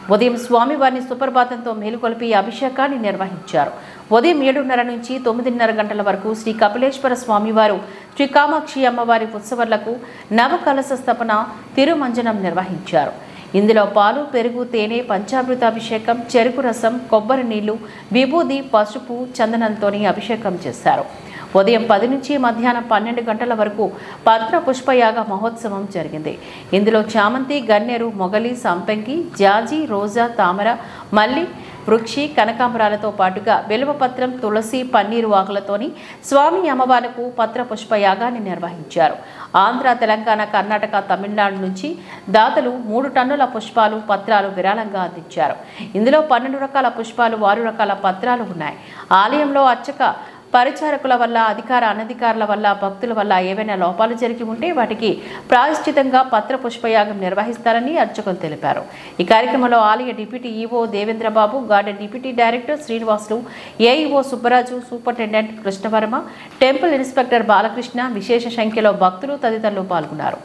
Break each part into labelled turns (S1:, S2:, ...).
S1: ఉదయం స్వామివారిని సుప్రభాతంతో మేలుకొలిపి అభిషేకాన్ని నిర్వహించారు ఉదయం ఏడున్నర నుంచి తొమ్మిదిన్నర గంటల వరకు శ్రీ కపిలేశ్వర స్వామివారు శ్రీ కామాక్షి అమ్మవారి ఉత్సవాలకు నవకలశ స్థపన తిరుమంజనం నిర్వహించారు ఇందులో పాలు పెరుగు తేనె పంచామృత అభిషేకం చెరుకు రసం కొబ్బరి నీళ్లు విభూది పసుపు చందనంతోని అభిషేకం చేశారు ఉదయం పది నుంచి మధ్యాహ్నం పన్నెండు గంటల వరకు పత్ర పుష్పయాగ మహోత్సవం జరిగింది ఇందులో చామంతి గన్నేరు మొగలి సంపెంగి జాజి రోజా తామర మల్లి వృక్షి కనకాంబరాలతో పాటుగా బిల్వపత్రం తులసి పన్నీరు ఆకులతోని స్వామి అమ్మవారికి పత్ర పుష్ప యాగాన్ని నిర్వహించారు ఆంధ్ర తెలంగాణ కర్ణాటక తమిళనాడు నుంచి దాతలు మూడు టన్నుల పుష్పాలు పత్రాలు విరాళంగా అందించారు ఇందులో పన్నెండు రకాల పుష్పాలు ఆరు రకాల పత్రాలు ఉన్నాయి ఆలయంలో అర్చక పరిచారకుల వల్ల అధికార అనధికారుల వల్ల భక్తుల వల్ల ఏవైనా లోపాలు జరిగి ఉంటే వాటికి ప్రాయశ్చితంగా పత్ర పుష్పయాగం నిర్వహిస్తారని అర్చకులు తెలిపారు ఈ కార్యక్రమంలో ఆలయ deputy EO Devendrababu garden deputy director Srinivasulu AEO Subbaraju superintendent Krishnavarma temple inspector Balakrishna విశేష సంఖ్యలో భక్తులు తదితరులు పాల్గొన్నారు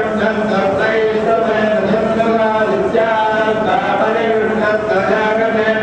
S2: Yeah.